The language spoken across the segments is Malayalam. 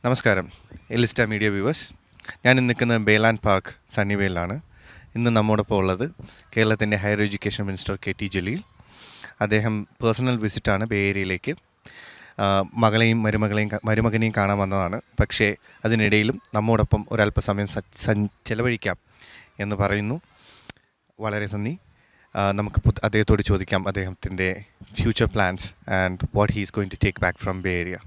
നമസ്കാരം എലിസ്റ്റ മീഡിയ വ്യൂവേഴ്സ് ഞാൻ ഇന്ന് നിൽക്കുന്നത് ബേലാൻഡ് പാർക്ക് സണ്ണിവേലാണ് ഇന്ന് നമ്മോടൊപ്പം ഉള്ളത് കേരളത്തിൻ്റെ higher education minister K T Jaleel അദ്ദേഹം പേഴ്സണൽ വിസിറ്റാണ് ബേ ഏരിയയിലേക്ക് ആ, മകളെയും മരുമകളെയും ക- മരുമകനെയും കാണാൻ വന്നതാണ് പക്ഷേ അതിനിടയിലും നമ്മോടൊപ്പം ഒരല്പസമയം സ- സഞ്ച- ചെലവഴിക്കാം എന്ന് പറയുന്നു വളരെ നന്ദി ആ, നമുക്ക് പുത്- അദ്ദേഹത്തോട് ചോദിക്കാം അദ്ദേഹത്തിൻ്റെ future plans and what he's going to take back from Bay Area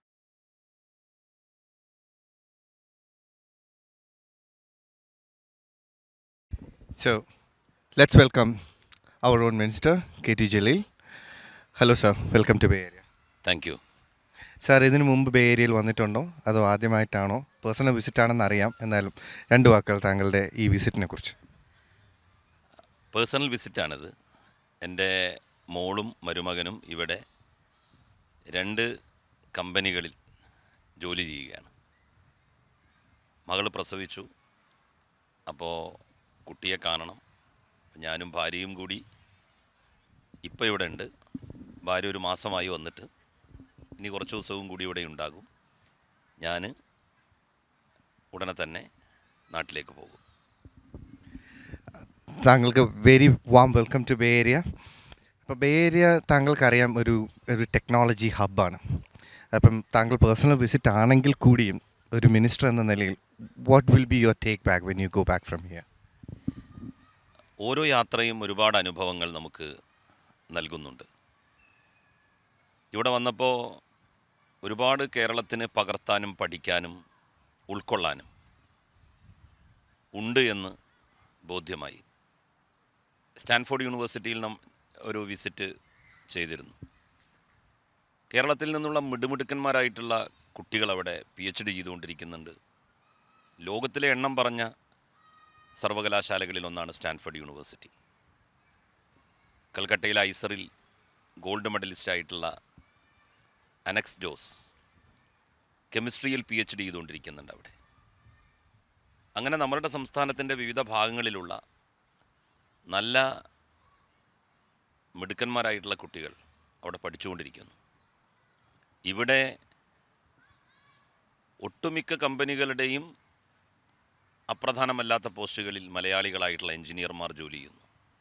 So, let's welcome our own minister, KT Jalil. Hello, sir. Welcome to Bay Area. Thank you sir ഇതിനു മുമ്പ് ബേ ഏരിയയിൽ വന്നിട്ടുണ്ടോ അതോ ആദ്യമായിട്ടാണോ പേഴ്സണൽ വിസിറ്റ് ആണെന്ന് അറിയാം എന്നാലും രണ്ട് വാക്കുകൾ താങ്കളുടെ ഈ വിസിറ്റിനെ കുറിച്ച് പേഴ്സണൽ വിസിറ്റാണിത് എൻ്റെ മോളും മരുമകനും ഇവിടെ രണ്ട് കമ്പനികളിൽ ജോലി ചെയ്യുകയാണ് മകൾ പ്രസവിച്ചു അപ്പോൾ കുട്ടിയെ കാണണം ഞാനും ഭാര്യയും കൂടി ഇപ്പോൾ ഇവിടെ ഉണ്ട് ഭാര്യ ഒരു മാസമായി വന്നിട്ട് ഇനി കുറച്ച് ദിവസവും കൂടി ഇവിടെ ഉണ്ടാകും ഞാൻ ഉടനെ തന്നെ നാട്ടിലേക്ക് പോകും താങ്കൾക്ക് very warm welcome to Bay Area അപ്പോൾ ബേ ഏരിയ താങ്കൾക്കറിയാം ഒരു ഒരു ടെക്നോളജി ഹബ്ബാണ് അപ്പം താങ്കൾ പേഴ്സണൽ വിസിറ്റ് ആണെങ്കിൽ കൂടിയും ഒരു മിനിസ്റ്റർ എന്ന നിലയിൽ what will be your take back when you go back from here ഓരോ യാത്രയും ഒരുപാട് അനുഭവങ്ങൾ നമുക്ക് നൽകുന്നുണ്ട് ഇവിടെ വന്നപ്പോൾ ഒരുപാട് കേരളത്തിന് പകർത്താനും പഠിക്കാനും ഉൾക്കൊള്ളാനും ഉണ്ട് എന്ന് ബോധ്യമായി സ്റ്റാൻഫോർഡ് യൂണിവേഴ്സിറ്റിയിൽ നം ഒരു വിസിറ്റ് ചെയ്തിരുന്നു കേരളത്തിൽ നിന്നുള്ള മിടുമിടുക്കന്മാരായിട്ടുള്ള കുട്ടികൾ അവിടെ പി എച്ച് ഡി ചെയ്തുകൊണ്ടിരിക്കുന്നുണ്ട് ലോകത്തിലെ എണ്ണം പറഞ്ഞ സർവകലാശാലകളിൽ ഒന്നാണ് സ്റ്റാൻഫോർഡ് യൂണിവേഴ്സിറ്റി കൽക്കട്ടയിലെ ഐസറിൽ ഗോൾഡ് മെഡലിസ്റ്റ് ആയിട്ടുള്ള അനക്സ് ജോസ് കെമിസ്ട്രിയിൽ പി എച്ച് ഡി ചെയ്തുകൊണ്ടിരിക്കുന്നുണ്ട് അവിടെ അങ്ങനെ നമ്മുടെ സംസ്ഥാനത്തിൻ്റെ വിവിധ ഭാഗങ്ങളിലുള്ള നല്ല മിടുക്കന്മാരായിട്ടുള്ള കുട്ടികൾ അവിടെ പഠിച്ചുകൊണ്ടിരിക്കുന്നു ഇവിടെ ഒട്ടുമിക്ക കമ്പനികളുടെയും അപ്രധാനമല്ലാത്ത പോസ്റ്റുകളിൽ മലയാളികളായിട്ടുള്ള എഞ്ചിനീയർമാർ ജോലി ചെയ്യുന്നു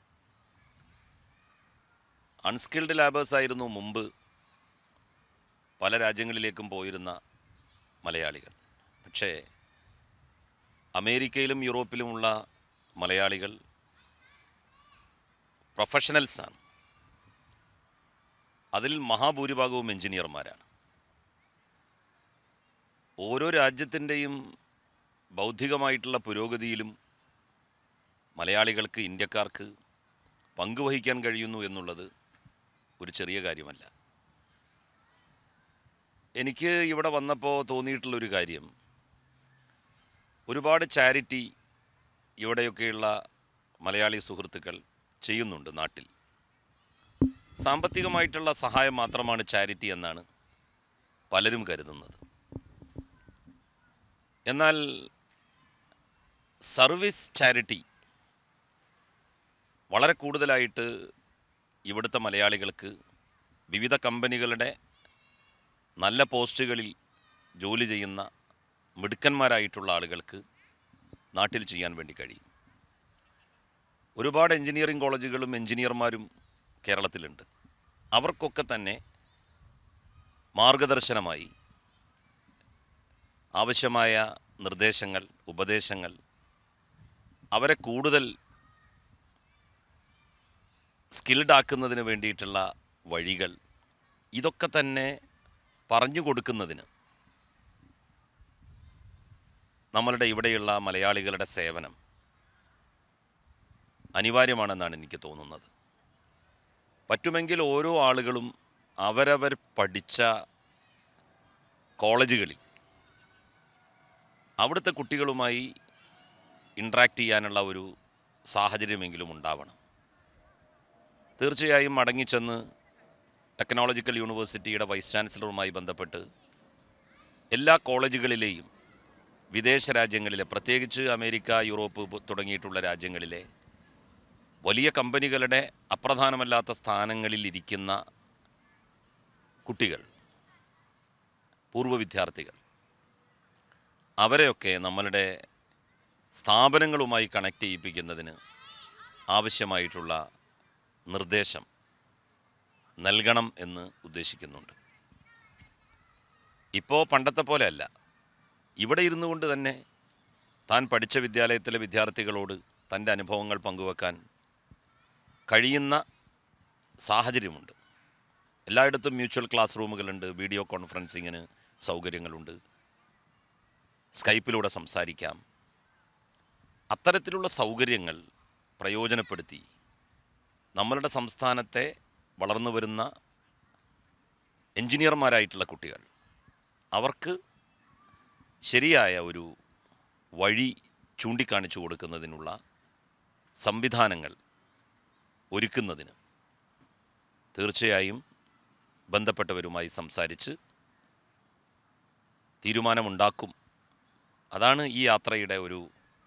അൺസ്കിൽഡ് ലാബേഴ്സ് ആയിരുന്നു മുമ്പ് പല രാജ്യങ്ങളിലേക്കും പോയിരുന്ന മലയാളികൾ പക്ഷേ അമേരിക്കയിലും യൂറോപ്പിലുമുള്ള മലയാളികൾ പ്രൊഫഷണൽസാണ് അതിൽ മഹാഭൂരിഭാഗവും എഞ്ചിനീയർമാരാണ് ഓരോ രാജ്യത്തിൻ്റെയും ബൗദ്ധികമായിട്ടുള്ള പുരോഗതിയിലും മലയാളികൾക്ക് ഇന്ത്യക്കാർക്ക് പങ്കുവഹിക്കാൻ കഴിയുന്നു എന്നുള്ളത് ഒരു ചെറിയ കാര്യമല്ല എനിക്ക് ഇവിടെ വന്നപ്പോൾ തോന്നിയിട്ടുള്ളൊരു കാര്യം ഒരുപാട് ചാരിറ്റി ഇവിടെയൊക്കെയുള്ള മലയാളി സുഹൃത്തുക്കൾ ചെയ്യുന്നുണ്ട് നാട്ടിൽ സാമ്പത്തികമായിട്ടുള്ള സഹായം മാത്രമാണ് ചാരിറ്റി എന്നാണ് പലരും കരുതുന്നത് എന്നാൽ സർവീസ് ചാരിറ്റി വളരെ കൂടുതലായിട്ട് ഇവിടുത്തെ മലയാളികൾക്ക് വിവിധ കമ്പനികളുടെ നല്ല പോസ്റ്റുകളിൽ ജോലി ചെയ്യുന്ന മിടുക്കന്മാരായിട്ടുള്ള ആളുകൾക്ക് നാട്ടിൽ ചെയ്യാൻ വേണ്ടി കഴിയും ഒരുപാട് എഞ്ചിനീയറിംഗ് കോളേജുകളും എഞ്ചിനീയർമാരും കേരളത്തിലുണ്ട് അവർക്കൊക്കെ തന്നെ മാർഗദർശനമായി ആവശ്യമായ നിർദ്ദേശങ്ങൾ ഉപദേശങ്ങൾ അവരെ കൂടുതൽ സ്കിൽഡ് ആക്കുന്നതിന് വേണ്ടിയിട്ടുള്ള വഴികൾ ഇതൊക്കെ തന്നെ പറഞ്ഞു കൊടുക്കുന്നതിന് നമ്മളുടെ ഇവിടെയുള്ള മലയാളികളുടെ സേവനം അനിവാര്യമാണെന്നാണ് എനിക്ക് തോന്നുന്നത് പറ്റുമെങ്കിൽ ഓരോ ആളുകളും അവരവർ പഠിച്ച കോളേജുകളിൽ അവിടുത്തെ കുട്ടികളുമായി ഇൻട്രാക്ട് ചെയ്യാനുള്ള ഒരു സാഹചര്യമെങ്കിലും ഉണ്ടാവണം തീർച്ചയായും മടങ്ങിച്ചെന്ന് ടെക്നോളജിക്കൽ യൂണിവേഴ്സിറ്റിയുടെ വൈസ് ചാൻസലറുമായി ബന്ധപ്പെട്ട് എല്ലാ കോളേജുകളിലെയും വിദേശ രാജ്യങ്ങളിലെ പ്രത്യേകിച്ച് അമേരിക്ക യൂറോപ്പ് പു- തുടങ്ങിയിട്ടുള്ള രാജ്യങ്ങളിലെ വലിയ കമ്പനികളുടെ അപ്രധാനമല്ലാത്ത സ്ഥാനങ്ങളിൽ ഇരിക്കുന്ന കുട്ടികൾ പൂർവ്വ വിദ്യാർത്ഥികൾ അവരെയൊക്കെ നമ്മളുടെ സ്ഥാപനങ്ങളുമായി കണക്ട് ചെയ്യിപ്പിക്കുന്നതിന് ആവശ്യമായിട്ടുള്ള നിർദ്ദേശം നൽകണം എന്ന് ഉദ്ദേശിക്കുന്നുണ്ട് ഇപ്പോൾ പണ്ടത്തെ പോലെയല്ല ഇവിടെ ഇരുന്നു കൊണ്ട് തന്നെ താൻ പഠിച്ച വിദ്യാലയത്തിലെ വിദ്യാർത്ഥികളോട് തൻ്റെ അനുഭവങ്ങൾ പങ്കുവെക്കാൻ കഴിയുന്ന സാഹചര്യമുണ്ട് എല്ലായിടത്തും മ്യൂച്വൽ ക്ലാസ് റൂമുകളുണ്ട് വീഡിയോ കോൺഫറൻസിങ്ങിന് സൗകര്യങ്ങളുണ്ട് സ്കൈപ്പിലൂടെ സംസാരിക്കാം അത്തരത്തിലുള്ള സൗകര്യങ്ങൾ പ്രയോജനപ്പെടുത്തി നമ്മളുടെ സംസ്ഥാനത്തെ വളർന്നു വരുന്ന എൻജിനീയർമാരായിട്ടുള്ള കുട്ടികൾ അവർക്ക് ശരിയായ ഒരു വഴി ചൂണ്ടിക്കാണിച്ചു കൊടുക്കുന്നതിനുള്ള സംവിധാനങ്ങൾ ഒരുക്കുന്നതിന് തീർച്ചയായും ബന്ധപ്പെട്ടവരുമായി സംസാരിച്ച് തീരുമാനമുണ്ടാക്കും അതാണ് ഈ യാത്രയുടെ ഒരു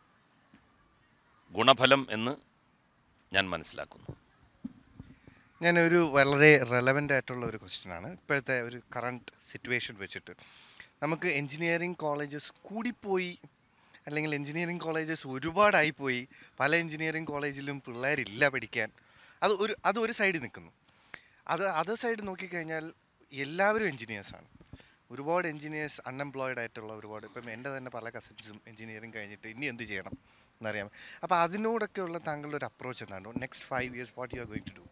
ഗുണഫലം എന്ന് ഞാൻ മനസ്സിലാക്കുന്നു ഞാനൊരു വളരെ റെലവൻ്റ് ആയിട്ടുള്ള ഒരു ക്വസ്റ്റ്യൻ ആണ് ഇപ്പോഴത്തെ ഒരു കറണ്ട് സിറ്റുവേഷൻ വെച്ചിട്ട് നമുക്ക് എൻജിനീയറിംഗ് കോളേജസ് കൂടിപ്പോയി അല്ലെങ്കിൽ എൻജിനീയറിംഗ് കോളേജസ് ഒരുപാടായിപ്പോയി പല എൻജിനീയറിംഗ് കോളേജിലും പിള്ളേരില്ല പഠിക്കാൻ അത് ഒരു അത് ഒരു സൈഡിൽ നിൽക്കുന്നു അത് അതർ സൈഡ് നോക്കിക്കഴിഞ്ഞാൽ എല്ലാവരും എൻജിനീയേഴ്സാണ് ഒരുപാട് എൻജിനീയേഴ്സ് അൺഎംപ്ലോയിഡ് ആയിട്ടുള്ള ഒരുപാട് ഇപ്പം എൻ്റെ തന്നെ പല കസിൻസും എൻജിനീയറിംഗ് കഴിഞ്ഞിട്ട് ഇനി എന്ത് ചെയ്യണം എന്നറിയാം അപ്പോൾ അതിനോടൊക്കെയുള്ള താങ്കളുടെ ഒരു അപ്രോച്ച് എന്താണ് next five years what you are going to do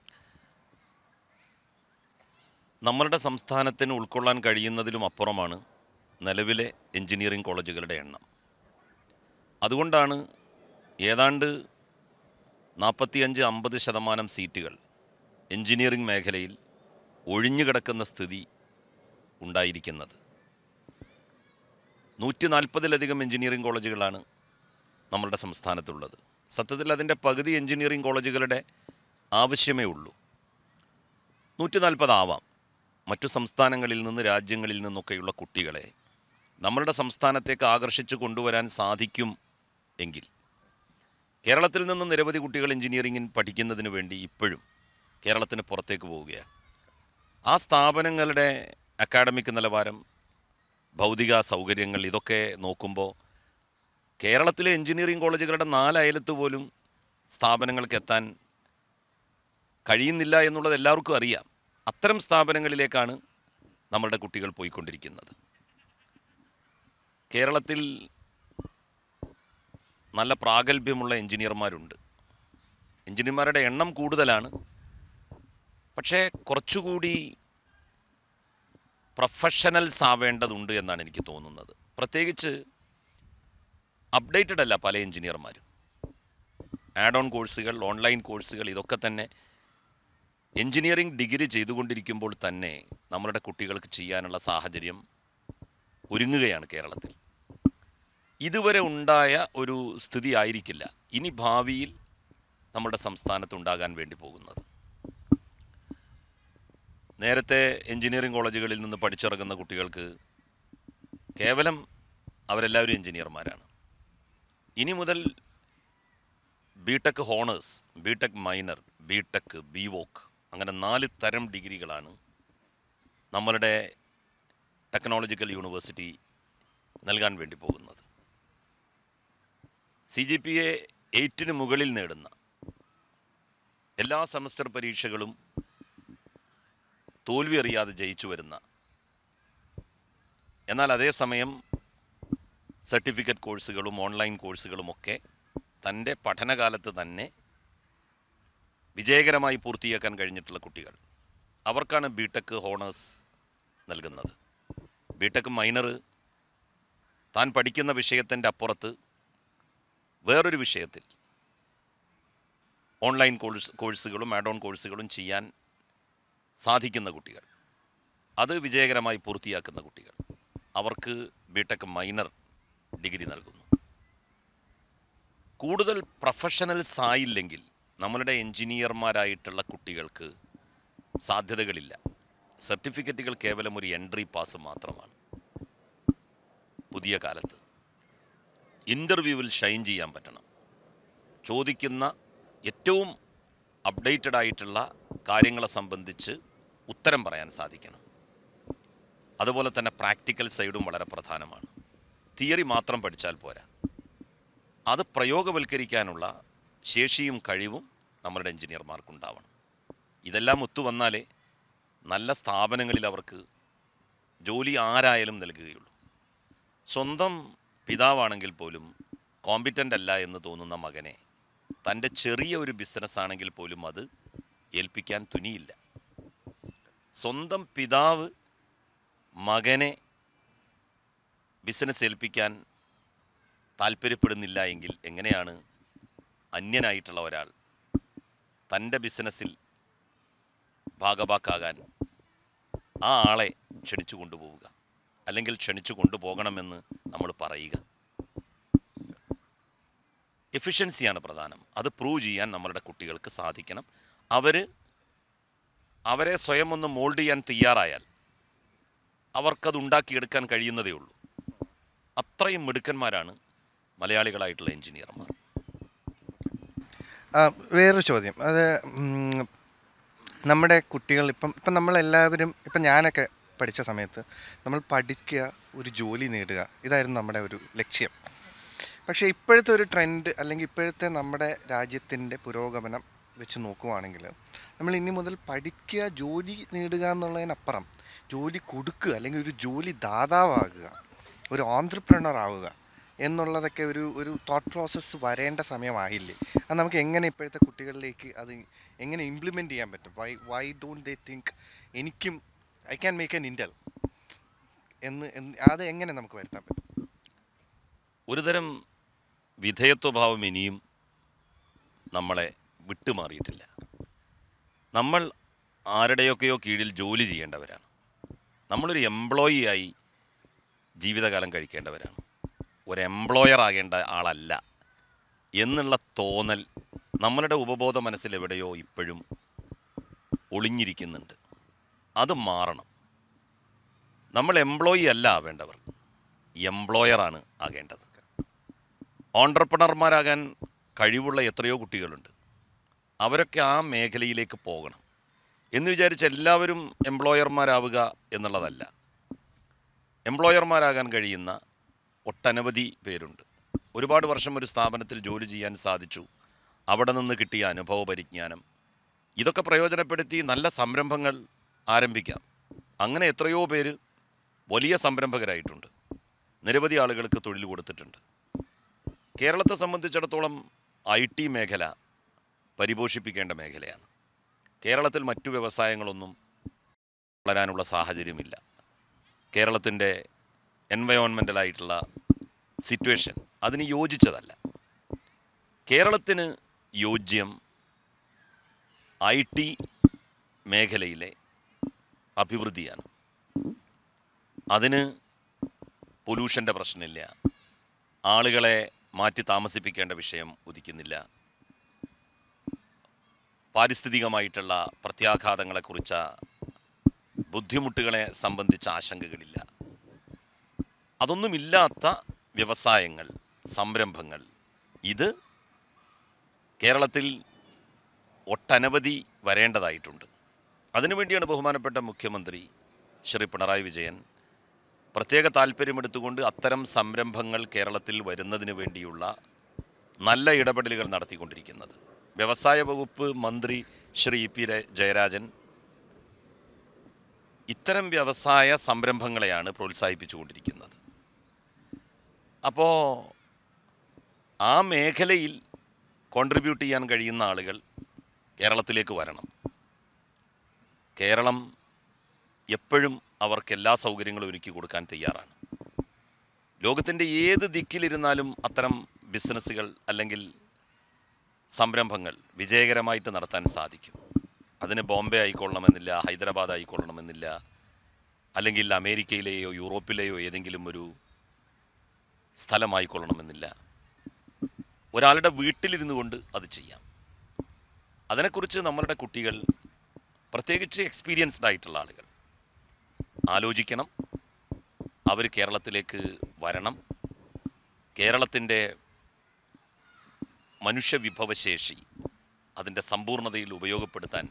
നമ്മളുടെ സംസ്ഥാനത്തിന് ഉൾക്കൊള്ളാൻ കഴിയുന്നതിലും അപ്പുറമാണ് നിലവിലെ എഞ്ചിനീയറിംഗ് കോളേജുകളുടെ എണ്ണം അതുകൊണ്ടാണ് ഏതാണ്ട് നാൽപ്പത്തിയഞ്ച് അമ്പത് ശതമാനം സീറ്റുകൾ എഞ്ചിനീയറിംഗ് മേഖലയിൽ ഒഴിഞ്ഞുകിടക്കുന്ന സ്ഥിതി ഉണ്ടായിരിക്കുന്നത് നൂറ്റി നാൽപ്പതിലധികം എഞ്ചിനീയറിംഗ് കോളേജുകളാണ് നമ്മളുടെ സംസ്ഥാനത്തുള്ളത് സത്യത്തിൽ അതിൻ്റെ പകുതി എഞ്ചിനീയറിംഗ് കോളേജുകളുടെ ആവശ്യമേ ഉള്ളൂ നൂറ്റി നാൽപ്പതാവാം മറ്റു സംസ്ഥാനങ്ങളിൽ നിന്ന് രാജ്യങ്ങളിൽ നിന്നൊക്കെയുള്ള കുട്ടികളെ നമ്മളുടെ സംസ്ഥാനത്തേക്ക് ആകർഷിച്ചു കൊണ്ടുവരാൻ സാധിക്കും എങ്കിൽ കേരളത്തിൽ നിന്ന് നിരവധി കുട്ടികൾ എഞ്ചിനീയറിംഗിന് പഠിക്കുന്നതിന് വേണ്ടി ഇപ്പോഴും കേരളത്തിന് പുറത്തേക്ക് പോവുകയാണ് ആ സ്ഥാപനങ്ങളുടെ അക്കാഡമിക് നിലവാരം ഭൗതിക സൗകര്യങ്ങൾ ഇതൊക്കെ നോക്കുമ്പോൾ കേരളത്തിലെ എഞ്ചിനീയറിംഗ് കോളേജുകളുടെ നാലയലത്ത് പോലും സ്ഥാപനങ്ങൾക്ക് എത്താൻ കഴിയുന്നില്ല എന്നുള്ളത് എല്ലാവർക്കും അറിയാം അത്തരം സ്ഥാപനങ്ങളിലേക്കാണ് നമ്മളുടെ കുട്ടികൾ പോയിക്കൊണ്ടിരിക്കുന്നത് കേരളത്തിൽ നല്ല പ്രാഗൽഭ്യമുള്ള എഞ്ചിനീയർമാരുണ്ട് എഞ്ചിനീയർമാരുടെ എണ്ണം കൂടുതലാണ് പക്ഷേ കുറച്ചുകൂടി പ്രൊഫഷണൽസ് ആവേണ്ടതുണ്ട് എന്നാണ് എനിക്ക് തോന്നുന്നത് പ്രത്യേകിച്ച് അപ്ഡേറ്റഡ് അല്ല പല എഞ്ചിനീയർമാരും ആഡ് ഓൺ കോഴ്സുകൾ ഓൺലൈൻ കോഴ്സുകൾ ഇതൊക്കെ തന്നെ എഞ്ചിനീയറിംഗ് ഡിഗ്രി ചെയ്തുകൊണ്ടിരിക്കുമ്പോൾ തന്നെ നമ്മളുടെ കുട്ടികൾക്ക് ചെയ്യാനുള്ള സാഹചര്യം ഒരുങ്ങുകയാണ് കേരളത്തിൽ ഇതുവരെ ഉണ്ടായ ഒരു സ്ഥിതി ആയിരിക്കില്ല ഇനി ഭാവിയിൽ നമ്മുടെ സംസ്ഥാനത്ത് ഉണ്ടാകാൻ വേണ്ടി പോകുന്നത് നേരത്തെ എഞ്ചിനീയറിംഗ് കോളേജുകളിൽ നിന്ന് പഠിച്ചിറങ്ങുന്ന കുട്ടികൾക്ക് കേവലം അവരെല്ലാവരും എഞ്ചിനീയർമാരാണ് ഇനി മുതൽ B tech honours B tech minor B tech B voc അങ്ങനെ നാല് തരം ഡിഗ്രികളാണ് നമ്മളുടെ ടെക്നോളജിക്കൽ യൂണിവേഴ്സിറ്റി നൽകാൻ വേണ്ടി പോകുന്നത് സി ജി പി എ എയ്റ്റിന് മുകളിൽ നേടുന്ന എല്ലാ സെമസ്റ്റർ പരീക്ഷകളും തോൽവി അറിയാതെ ജയിച്ചു വരുന്ന എന്നാൽ അതേസമയം സർട്ടിഫിക്കറ്റ് കോഴ്സുകളും ഓൺലൈൻ കോഴ്സുകളുമൊക്കെ തൻ്റെ പഠനകാലത്ത് തന്നെ വിജയകരമായി പൂർത്തിയാക്കാൻ കഴിഞ്ഞിട്ടുള്ള കുട്ടികൾ അവർക്കാണ് ബി ടെക് ഹോണേഴ്സ് നൽകുന്നത് ബി ടെക് മൈനർ താൻ പഠിക്കുന്ന വിഷയത്തിൻ്റെ അപ്പുറത്ത് വേറൊരു വിഷയത്തിൽ ഓൺലൈൻ കോഴ്സ് കോഴ്സുകളും ആഡ് ഓൺ കോഴ്സുകളും ചെയ്യാൻ സാധിക്കുന്ന കുട്ടികൾ അത് വിജയകരമായി പൂർത്തിയാക്കുന്ന കുട്ടികൾ അവർക്ക് ബി ടെക് മൈനർ ഡിഗ്രി നൽകുന്നു കൂടുതൽ പ്രൊഫഷണൽസ് ആയില്ലെങ്കിൽ നമ്മളുടെ എഞ്ചിനീയർമാരായിട്ടുള്ള കുട്ടികൾക്ക് സാധ്യതകളില്ല സർട്ടിഫിക്കറ്റുകൾ കേവലം ഒരു എൻട്രി പാസ് മാത്രമാണ് പുതിയ കാലത്ത് ഇൻ്റർവ്യൂവിൽ ഷൈൻ ചെയ്യാൻ പറ്റണം ചോദിക്കുന്ന ഏറ്റവും അപ്ഡേറ്റഡ് ആയിട്ടുള്ള കാര്യങ്ങളെ സംബന്ധിച്ച് ഉത്തരം പറയാൻ സാധിക്കണം അതുപോലെ തന്നെ പ്രാക്ടിക്കൽ സൈഡും വളരെ പ്രധാനമാണ് തിയറി മാത്രം പഠിച്ചാൽ പോരാ അത് പ്രയോഗവൽക്കരിക്കാനുള്ള ശേഷിയും കഴിവും നമ്മളുടെ എഞ്ചിനീയർമാർക്കുണ്ടാവണം ഇതെല്ലാം ഒത്തുവന്നാലേ നല്ല സ്ഥാപനങ്ങളിൽ അവർക്ക് ജോലി ആരായാലും നൽകുകയുള്ളൂ സ്വന്തം പിതാവാണെങ്കിൽ പോലും കോമ്പിറ്റൻ്റ് അല്ല എന്ന് തോന്നുന്ന മകനെ തൻ്റെ ചെറിയ ഒരു ബിസിനസ് ആണെങ്കിൽ പോലും അത് ഏൽപ്പിക്കാൻ തുനിയില്ല സ്വന്തം പിതാവ് മകനെ ബിസിനസ് ഏൽപ്പിക്കാൻ താല്പര്യപ്പെടുന്നില്ല എങ്കിൽ എങ്ങനെയാണ് അന്യനായിട്ടുള്ള ഒരാൾ തൻ്റെ ബിസിനസ്സിൽ ഭാഗവാക്കാകാൻ ആ ആളെ ക്ഷണിച്ചു കൊണ്ടുപോവുക അല്ലെങ്കിൽ ക്ഷണിച്ചു കൊണ്ടുപോകണമെന്ന് നമ്മൾ പറയുക എഫിഷ്യൻസിയാണ് പ്രധാനം അത് പ്രൂവ് ചെയ്യാൻ നമ്മളുടെ കുട്ടികൾക്ക് സാധിക്കണം അവർ അവരെ സ്വയം ഒന്ന് മോൾഡ് ചെയ്യാൻ തയ്യാറായാൽ അവർക്കത് ഉണ്ടാക്കിയെടുക്കാൻ കഴിയുന്നതേ ഉള്ളൂ അത്രയും മിടുക്കന്മാരാണ് മലയാളികളായിട്ടുള്ള എഞ്ചിനീയർമാർ ആ, വേറൊരു ചോദ്യം അത് ഉം, നമ്മുടെ കുട്ടികൾ ഇപ്പം ഇപ്പം നമ്മളെല്ലാവരും ഇപ്പം ഞാനൊക്കെ പഠിച്ച സമയത്ത് നമ്മൾ പഠിക്കുക ഒരു ജോലി നേടുക ഇതായിരുന്നു നമ്മുടെ ഒരു ലക്ഷ്യം പക്ഷേ ഇപ്പോഴത്തെ ഒരു ട്രെൻഡ് അല്ലെങ്കിൽ ഇപ്പോഴത്തെ നമ്മുടെ രാജ്യത്തിൻ്റെ പുരോഗമനം വെച്ച് നോക്കുവാണെങ്കിൽ നമ്മൾ ഇനി മുതൽ പഠിക്കുക ജോലി നേടുക എന്നുള്ളതിനപ്പുറം ജോലി കൊടുക്കുക അല്ലെങ്കിൽ ഒരു ജോലി ദാതാവാകുക ഒരു ഓൺട്രപ്രണർ ആവുക എന്നുള്ളതൊക്കെ ഒരു ഒരു തോട്ട് പ്രോസസ്സ് വരേണ്ട സമയമായില്ലേ അത് നമുക്ക് എങ്ങനെ ഇപ്പോഴത്തെ കുട്ടികളിലേക്ക് അത് എങ്ങനെ ഇംപ്ലിമെൻറ്റ് ചെയ്യാൻ പറ്റും why why don't they think എനിക്കും ഐ ക്യാൻ മേക്ക് എൻ ഇൻഡൽ എന്ന് എന്ന് അത് എങ്ങനെ നമുക്ക് വരുത്താൻ പറ്റും ഒരുതരം വിധേയത്വഭാവം ഇനിയും നമ്മളെ വിട്ടുമാറിയിട്ടില്ല നമ്മൾ ആരുടെയൊക്കെയോ കീഴിൽ ജോലി ചെയ്യേണ്ടവരാണ് നമ്മളൊരു എംപ്ലോയി ആയി ജീവിതകാലം കഴിക്കേണ്ടവരാണ് ഒരു എംപ്ലോയർ ആകേണ്ട ആളല്ല എന്നുള്ള തോന്നൽ നമ്മളുടെ ഉപബോധ മനസ്സിൽ എവിടെയോ ഇപ്പോഴും ഒളിഞ്ഞിരിക്കുന്നുണ്ട് അത് മാറണം നമ്മൾ എംപ്ലോയി അല്ല ആവേണ്ടവർ എംപ്ലോയറാണ് ആകേണ്ടത് ഓൺട്രപ്രണർമാരാകാൻ കഴിവുള്ള എത്രയോ കുട്ടികളുണ്ട് അവരൊക്കെ ആ മേഖലയിലേക്ക് പോകണം എന്ന് വിചാരിച്ച് എല്ലാവരും എംപ്ലോയർമാരാവുക എന്നുള്ളതല്ല എംപ്ലോയർമാരാകാൻ കഴിയുന്ന ഒട്ടനവധി പേരുണ്ട് ഒരുപാട് വർഷം ഒരു സ്ഥാപനത്തിൽ ജോലി ചെയ്യാൻ സാധിച്ചു അവിടെ നിന്ന് കിട്ടിയ അനുഭവ പരിജ്ഞാനം ഇതൊക്കെ പ്രയോജനപ്പെടുത്തി നല്ല സംരംഭങ്ങൾ ആരംഭിക്കാം അങ്ങനെ എത്രയോ പേര് വലിയ സംരംഭകരായിട്ടുണ്ട് നിരവധി ആളുകൾക്ക് തൊഴിൽ കൊടുത്തിട്ടുണ്ട് കേരളത്തെ സംബന്ധിച്ചിടത്തോളം ഐ ടി മേഖല പരിപോഷിപ്പിക്കേണ്ട മേഖലയാണ് കേരളത്തിൽ മറ്റു വ്യവസായങ്ങളൊന്നും വളരാനുള്ള സാഹചര്യമില്ല കേരളത്തിൻ്റെ എൻവയോൺമെൻ്റലായിട്ടുള്ള സിറ്റുവേഷൻ അതിന് യോജിച്ചതല്ല കേരളത്തിന് യോജ്യം ഐ ടി മേഖലയിലെ അഭിവൃദ്ധിയാണ് അതിന് പൊല്യൂഷൻ്റെ പ്രശ്നമില്ല ആളുകളെ മാറ്റി താമസിപ്പിക്കേണ്ട വിഷയം ഉദിക്കുന്നില്ല പാരിസ്ഥിതികമായിട്ടുള്ള പ്രത്യാഘാതങ്ങളെക്കുറിച്ച ബുദ്ധിമുട്ടുകളെ സംബന്ധിച്ച ആശങ്കകളില്ല അതൊന്നുമില്ലാത്ത വ്യവസായങ്ങൾ സംരംഭങ്ങൾ ഇത് കേരളത്തിൽ ഒട്ടനവധി വരേണ്ടതായിട്ടുണ്ട് അതിനുവേണ്ടിയാണ് ബഹുമാനപ്പെട്ട മുഖ്യമന്ത്രി ശ്രീ പിണറായി വിജയൻ പ്രത്യേക താല്പര്യമെടുത്തുകൊണ്ട് അത്തരം സംരംഭങ്ങൾ കേരളത്തിൽ വരുന്നതിന് വേണ്ടിയുള്ള നല്ല ഇടപെടലുകൾ നടത്തിക്കൊണ്ടിരിക്കുന്നത് വ്യവസായ വകുപ്പ് മന്ത്രി ശ്രീ ഇ പി ര- ജയരാജൻ ഇത്തരം വ്യവസായ സംരംഭങ്ങളെയാണ് പ്രോത്സാഹിപ്പിച്ചുകൊണ്ടിരിക്കുന്നത് അപ്പോൾ ആ മേഖലയിൽ കോൺട്രിബ്യൂട്ട് ചെയ്യാൻ കഴിയുന്ന ആളുകൾ കേരളത്തിലേക്ക് വരണം കേരളം എപ്പോഴും അവർക്ക് എല്ലാ സൗകര്യങ്ങളും ഒരുക്കി കൊടുക്കാൻ തയ്യാറാണ് ലോകത്തിൻ്റെ ഏത് ദിക്കിലിരുന്നാലും അത്തരം ബിസിനസ്സുകൾ അല്ലെങ്കിൽ സംരംഭങ്ങൾ വിജയകരമായിട്ട് നടത്താൻ സാധിക്കും അതിന് ബോംബെ ആയിക്കൊള്ളണമെന്നില്ല ഹൈദരാബാദ് ആയിക്കൊള്ളണമെന്നില്ല അല്ലെങ്കിൽ അമേരിക്കയിലെയോ യൂറോപ്പിലെയോ ഏതെങ്കിലും ഒരു സ്ഥലമായിക്കൊള്ളണമെന്നില്ല ഒരാളുടെ വീട്ടിലിരുന്നു കൊണ്ട് അത് ചെയ്യാം അതിനെക്കുറിച്ച് നമ്മളുടെ കുട്ടികൾ പ്രത്യേകിച്ച് എക്സ്പീരിയൻസ്ഡ് ആയിട്ടുള്ള ആളുകൾ ആലോചിക്കണം അവർ കേരളത്തിലേക്ക് വരണം കേരളത്തിൻ്റെ മനുഷ്യവിഭവശേഷി അതിൻ്റെ സമ്പൂർണ്ണതയിൽ ഉപയോഗപ്പെടുത്താൻ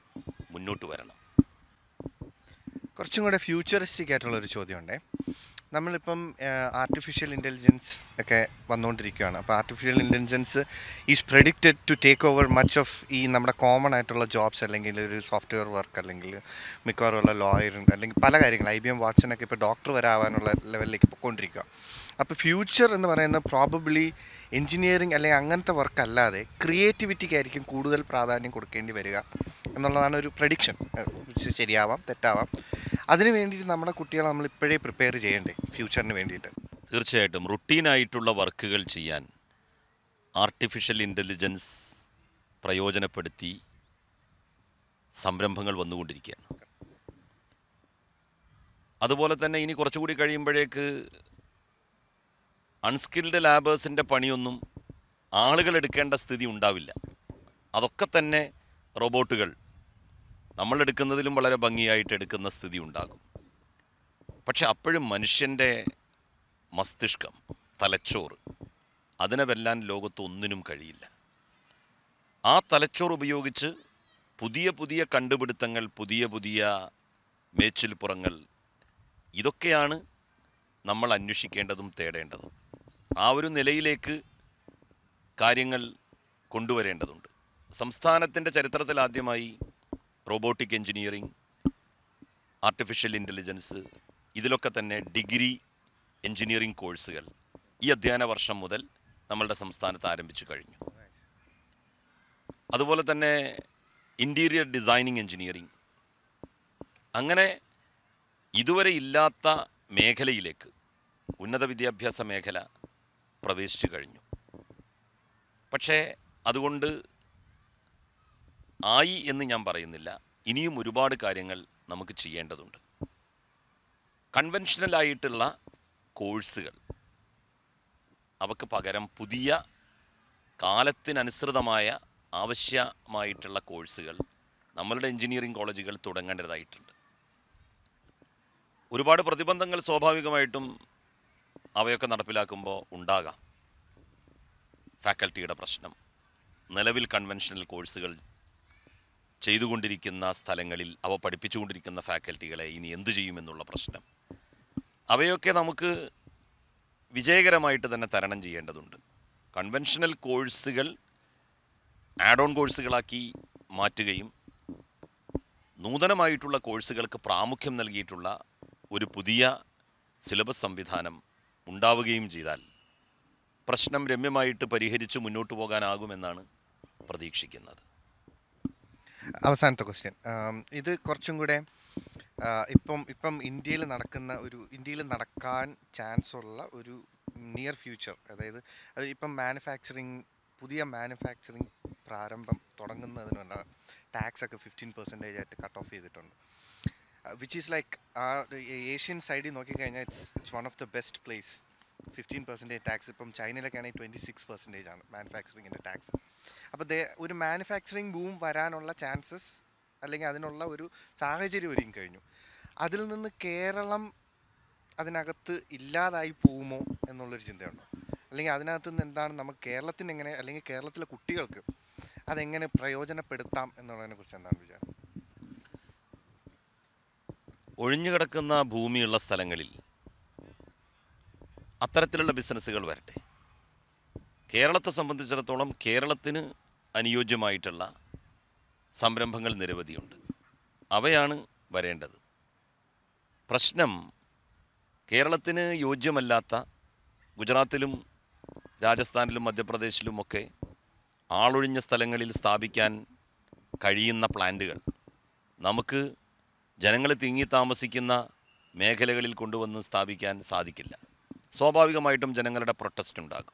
മുന്നോട്ട് വരണം കുറച്ചും കൂടെ ഫ്യൂച്ചറിസ്റ്റിക് ആയിട്ടുള്ള ഒരു ചോദ്യമുണ്ടേ നമ്മളിപ്പം ആർട്ടിഫിഷ്യൽ ഇൻ്റലിജൻസ് ഒക്കെ വന്നുകൊണ്ടിരിക്കുകയാണ് അപ്പോൾ artificial intelligence is predicted to take over much of ഈ നമ്മുടെ കോമൺ ആയിട്ടുള്ള ജോബ്സ് അല്ലെങ്കിൽ ഒരു സോഫ്റ്റ്വെയർ വർക്ക് അല്ലെങ്കിൽ മിക്കവാറും ലോയർ അല്ലെങ്കിൽ പല കാര്യങ്ങൾ ഐ ബി എം വാട്സനൊക്കെ ഇപ്പോൾ ഡോക്ടർ വരെ ആവാനുള്ള ലെവലിലേക്ക് പോയിക്കൊണ്ടിരിക്കുക അപ്പോൾ ഫ്യൂച്ചർ എന്ന് പറയുന്നത് പ്രോബബ്ലി എൻജിനീയറിംഗ് അല്ലെങ്കിൽ അങ്ങനത്തെ വർക്ക് അല്ലാതെ ക്രിയേറ്റിവിറ്റിക്കായിരിക്കും കൂടുതൽ പ്രാധാന്യം കൊടുക്കേണ്ടി വരിക എന്നുള്ളതാണ് ഒരു പ്രഡിക്ഷൻ ശരിയാവാം തെറ്റാവാം അതിന് വേണ്ടിയിട്ട് നമ്മുടെ കുട്ടികളെ നമ്മൾ ഇപ്പോഴേ പ്രിപ്പയർ ചെയ്യണ്ടേ ഫ്യൂച്ചറിന് വേണ്ടിയിട്ട് തീർച്ചയായിട്ടും റുട്ടീനായിട്ടുള്ള വർക്കുകൾ ചെയ്യാൻ ആർട്ടിഫിഷ്യൽ ഇൻ്റലിജൻസ് പ്രയോജനപ്പെടുത്തി സംരംഭങ്ങൾ വന്നുകൊണ്ടിരിക്കുകയാണ് അതുപോലെ തന്നെ ഇനി കുറച്ചുകൂടി കഴിയുമ്പോഴേക്ക് അൺസ്കിൽഡ് ലാബേഴ്സിൻ്റെ പണിയൊന്നും ആളുകൾ എടുക്കേണ്ട സ്ഥിതി ഉണ്ടാവില്ല അതൊക്കെ തന്നെ റോബോട്ടുകൾ നമ്മൾ എടുക്കുന്നതിലും വളരെ ഭംഗിയായിട്ട് എടുക്കുന്ന സ്ഥിതി ഉണ്ടാകും പക്ഷെ അപ്പോഴും മനുഷ്യൻ്റെ മസ്തിഷ്കം തലച്ചോറ് അതിനെ വെല്ലാൻ ലോകത്ത് ഒന്നിനും കഴിയില്ല ആ തലച്ചോറ് ഉപയോഗിച്ച് പുതിയ പുതിയ കണ്ടുപിടുത്തങ്ങൾ പുതിയ പുതിയ മേച്ചിൽപ്പുറങ്ങൾ ഇതൊക്കെയാണ് നമ്മൾ അന്വേഷിക്കേണ്ടതും തേടേണ്ടതും ആ ഒരു നിലയിലേക്ക് കാര്യങ്ങൾ കൊണ്ടുവരേണ്ടതുണ്ട് സംസ്ഥാനത്തിൻ്റെ ചരിത്രത്തിൽ ആദ്യമായി റോബോട്ടിക് എഞ്ചിനീയറിംഗ് ആർട്ടിഫിഷ്യൽ ഇൻ്റലിജൻസ് ഇതിലൊക്കെ തന്നെ ഡിഗ്രി എഞ്ചിനീയറിംഗ് കോഴ്സുകൾ ഈ അധ്യയന വർഷം മുതൽ നമ്മളുടെ സംസ്ഥാനത്ത് ആരംഭിച്ചു കഴിഞ്ഞു അതുപോലെ തന്നെ ഇൻറ്റീരിയർ ഡിസൈനിങ് എഞ്ചിനീയറിംഗ് അങ്ങനെ ഇതുവരെ ഇല്ലാത്ത മേഖലയിലേക്ക് ഉന്നത വിദ്യാഭ്യാസ മേഖല പ്രവേശിച്ചു കഴിഞ്ഞു പക്ഷേ അതുകൊണ്ട് ആയി എന്ന് ഞാൻ പറയുന്നില്ല ഇനിയും ഒരുപാട് കാര്യങ്ങൾ നമുക്ക് ചെയ്യേണ്ടതുണ്ട് കൺവെൻഷനലായിട്ടുള്ള കോഴ്സുകൾ അവക്ക് പകരം പുതിയ കാലത്തിനനുസൃതമായ ആവശ്യമായിട്ടുള്ള കോഴ്സുകൾ നമ്മളുടെ എഞ്ചിനീയറിംഗ് കോളേജുകൾ തുടങ്ങേണ്ടതായിട്ടുണ്ട് ഒരുപാട് പ്രതിബന്ധങ്ങൾ സ്വാഭാവികമായിട്ടും അവയൊക്കെ നടപ്പിലാക്കുമ്പോൾ ഉണ്ടാകാം ഫാക്കൽറ്റിയുടെ പ്രശ്നം നിലവിൽ കൺവെൻഷണൽ കോഴ്സുകൾ ചെയ്തുകൊണ്ടിരിക്കുന്ന സ്ഥലങ്ങളിൽ അവ പഠിപ്പിച്ചുകൊണ്ടിരിക്കുന്ന ഫാക്കൽറ്റികളെ ഇനി എന്തു ചെയ്യുമെന്നുള്ള പ്രശ്നം അവയൊക്കെ നമുക്ക് വിജയകരമായിട്ട് തന്നെ തരണം ചെയ്യേണ്ടതുണ്ട് കൺവെൻഷണൽ കോഴ്സുകൾ ആഡ് ഓൺ കോഴ്സുകളാക്കി മാറ്റുകയും നൂതനമായിട്ടുള്ള കോഴ്സുകൾക്ക് പ്രാമുഖ്യം നൽകിയിട്ടുള്ള ഒരു പുതിയ സിലബസ് സംവിധാനം ഉണ്ടാവുകയും ചെയ്താൽ പ്രശ്നം രമ്യമായിട്ട് പരിഹരിച്ച് മുന്നോട്ട് പോകാനാകുമെന്നാണ് പ്രതീക്ഷിക്കുന്നത് അവസാനത്തെ ക്വസ്റ്റ്യൻ ഇത് കുറച്ചും കൂടെ ആ, ഇപ്പം ഇപ്പം ഇന്ത്യയിൽ നടക്കുന്ന ഒരു ഇന്ത്യയിൽ നടക്കാൻ ചാൻസ് ഉള്ള ഒരു നിയർ ഫ്യൂച്ചർ അതായത് അത് ഇപ്പം മാനുഫാക്ചറിങ് പുതിയ മാനുഫാക്ചറിങ് പ്രാരംഭം തുടങ്ങുന്നതിനുള്ള ടാക്സ് ഒക്കെ ഫിഫ്റ്റീൻ പെർസെൻറ്റേജ് ആയിട്ട് കട്ട് ഓഫ് ചെയ്തിട്ടുണ്ട് വിച്ച് ഈസ് ലൈക്ക് ആ ഏഷ്യൻ സൈഡിൽ നോക്കിക്കഴിഞ്ഞാൽ it's it's one of the best place fifteen percentage tax ഇപ്പം ചൈനയിലൊക്കെ ആണെങ്കിൽ ട്വൻറ്റി സിക്സ് പെർസെൻറ്റേജ് ആണ് മാനുഫാക്ചറിങ്ങിൻ്റെ ടാക്സ് അപ്പോൾ ദേ ഒരു മാനുഫാക്ചറിങ് ബൂം വരാനുള്ള ചാൻസസ് അല്ലെങ്കിൽ അതിനുള്ള ഒരു സാഹചര്യം ഒരുങ്ങി കഴിഞ്ഞു അതിൽ നിന്ന് കേരളം അതിനകത്ത് ഇല്ലാതായി പോകുമോ എന്നുള്ളൊരു ചിന്തയുണ്ടോ അല്ലെങ്കിൽ അതിനകത്ത് നിന്ന് എന്താണ് നമുക്ക് കേരളത്തിന് എങ്ങനെ അല്ലെങ്കിൽ കേരളത്തിലെ കുട്ടികൾക്ക് അതെങ്ങനെ പ്രയോജനപ്പെടുത്താം എന്നുള്ളതിനെ കുറിച്ച് എന്താണ് വിചാരം ഒഴിഞ്ഞുകിടക്കുന്ന ഭൂമിയുള്ള സ്ഥലങ്ങളിൽ അത്തരത്തിലുള്ള ബിസിനസ്സുകൾ വരട്ടെ കേരളത്തെ സംബന്ധിച്ചിടത്തോളം കേരളത്തിന് അനുയോജ്യമായിട്ടുള്ള സംരംഭങ്ങൾ നിരവധിയുണ്ട് അവയാണ് വരേണ്ടത് പ്രശ്നം കേരളത്തിന് യോജ്യമല്ലാത്ത ഗുജറാത്തിലും രാജസ്ഥാനിലും മധ്യപ്രദേശിലുമൊക്കെ ആളൊഴിഞ്ഞ സ്ഥലങ്ങളിൽ സ്ഥാപിക്കാൻ കഴിയുന്ന പ്ലാന്റുകൾ നമുക്ക് ജനങ്ങൾ തിങ്ങി താമസിക്കുന്ന മേഖലകളിൽ കൊണ്ടുവന്ന് സ്ഥാപിക്കാൻ സാധിക്കില്ല സ്വാഭാവികമായിട്ടും ജനങ്ങളുടെ പ്രൊട്ടസ്റ്റ് ഉണ്ടാകും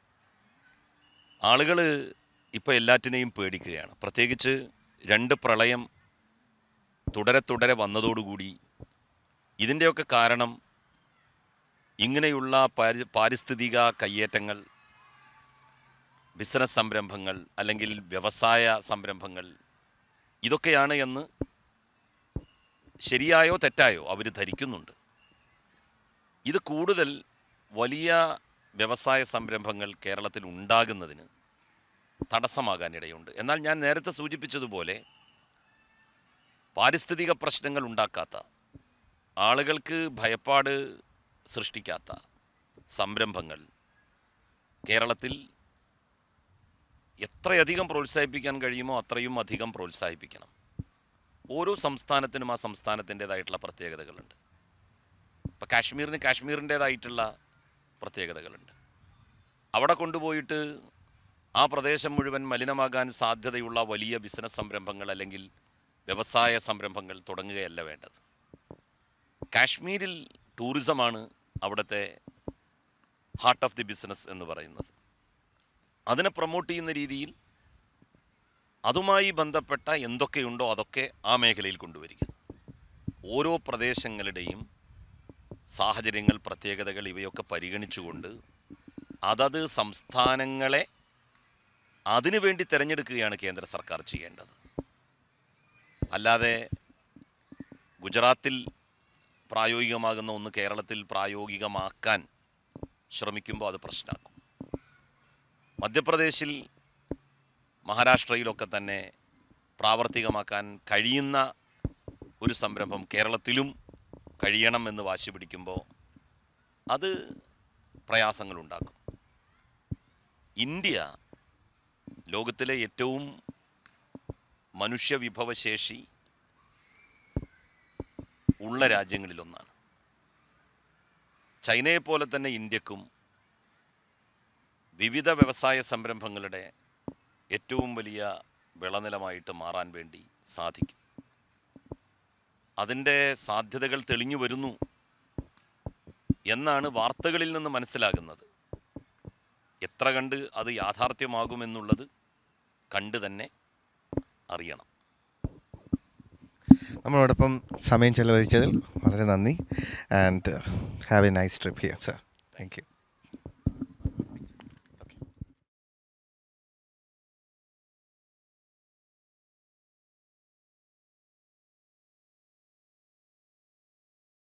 ആളുകൾ ഇപ്പോൾ എല്ലാറ്റിനെയും പേടിക്കുകയാണ് പ്രത്യേകിച്ച് രണ്ട് പ്രളയം തുടരെ തുടരെ വന്നതോടുകൂടി ഇതിൻ്റെയൊക്കെ കാരണം ഇങ്ങനെയുള്ള പാരി പാരിസ്ഥിതിക കയ്യേറ്റങ്ങൾ ബിസിനസ് സംരംഭങ്ങൾ അല്ലെങ്കിൽ വ്യവസായ സംരംഭങ്ങൾ ഇതൊക്കെയാണ് എന്ന് ശരിയായോ തെറ്റായോ അവർ ധരിക്കുന്നുണ്ട് ഇത് കൂടുതൽ വലിയ വ്യവസായ സംരംഭങ്ങൾ കേരളത്തിൽ ഉണ്ടാകുന്നതിന് തടസ്സമാകാനിടയുണ്ട് എന്നാൽ ഞാൻ നേരത്തെ സൂചിപ്പിച്ചതുപോലെ പാരിസ്ഥിതിക പ്രശ്നങ്ങൾ ഉണ്ടാക്കാത്ത ആളുകൾക്ക് ഭയപ്പാട് സൃഷ്ടിക്കാത്ത സംരംഭങ്ങൾ കേരളത്തിൽ എത്രയധികം പ്രോത്സാഹിപ്പിക്കാൻ കഴിയുമോ അത്രയും അധികം പ്രോത്സാഹിപ്പിക്കണം ഓരോ സംസ്ഥാനത്തിനും ആ സംസ്ഥാനത്തിൻ്റേതായിട്ടുള്ള പ്രത്യേകതകളുണ്ട് ഇപ്പം കാശ്മീരിന് കാശ്മീരിൻ്റേതായിട്ടുള്ള പ്രത്യേകതകളുണ്ട് അവിടെ കൊണ്ടുപോയിട്ട് ആ പ്രദേശം മുഴുവൻ മലിനമാകാൻ സാധ്യതയുള്ള വലിയ ബിസിനസ് സംരംഭങ്ങൾ അല്ലെങ്കിൽ വ്യവസായ സംരംഭങ്ങൾ തുടങ്ങുകയല്ല വേണ്ടത് കാശ്മീരിൽ ടൂറിസമാണ് അവിടുത്തെ ഹാർട്ട് ഓഫ് ദി ബിസിനസ് എന്ന് പറയുന്നത് അതിനെ പ്രൊമോട്ട് ചെയ്യുന്ന രീതിയിൽ അതുമായി ബന്ധപ്പെട്ട എന്തൊക്കെയുണ്ടോ അതൊക്കെ ആ മേഖലയിൽ കൊണ്ടുവരിക ഓരോ പ്രദേശങ്ങളുടെയും സാഹചര്യങ്ങൾ പ്രത്യേകതകൾ ഇവയൊക്കെ പരിഗണിച്ചുകൊണ്ട് അതത് സംസ്ഥാനങ്ങളെ അതിനു വേണ്ടി തിരഞ്ഞെടുക്കുകയാണ് കേന്ദ്ര സർക്കാർ ചെയ്യേണ്ടത് അല്ലാതെ ഗുജറാത്തിൽ പ്രായോഗികമാകുന്ന ഒന്ന് കേരളത്തിൽ പ്രായോഗികമാക്കാൻ ശ്രമിക്കുമ്പോൾ അത് പ്രശ്നമാക്കും മധ്യപ്രദേശിൽ മഹാരാഷ്ട്രയിലൊക്കെ തന്നെ പ്രാവർത്തികമാക്കാൻ കഴിയുന്ന ഒരു സംരംഭം കേരളത്തിലും കഴിയണം എന്ന് വാശി പിടിക്കുമ്പോൾ അത് പ്രയാസങ്ങളുണ്ടാക്കും ഇന്ത്യ ലോകത്തിലെ ഏറ്റവും മനുഷ്യവിഭവശേഷി ഉള്ള രാജ്യങ്ങളിലൊന്നാണ് ചൈനയെപ്പോലെ തന്നെ ഇന്ത്യക്കും വിവിധ വ്യവസായ സംരംഭങ്ങളുടെ ഏറ്റവും വലിയ വിളനിലമായിട്ട് മാറാൻ വേണ്ടി സാധിക്കും അതിൻ്റെ സാധ്യതകൾ തെളിഞ്ഞു വരുന്നു എന്നാണ് വാർത്തകളിൽ നിന്ന് മനസ്സിലാകുന്നത് എത്ര കണ്ട് അത് യാഥാർത്ഥ്യമാകുമെന്നുള്ളത് കണ്ട് തന്നെ അറിയണം നമ്മളോടൊപ്പം സമയം ചെലവഴിച്ചതിൽ വളരെ നന്ദി and have a nice trip here sir thank U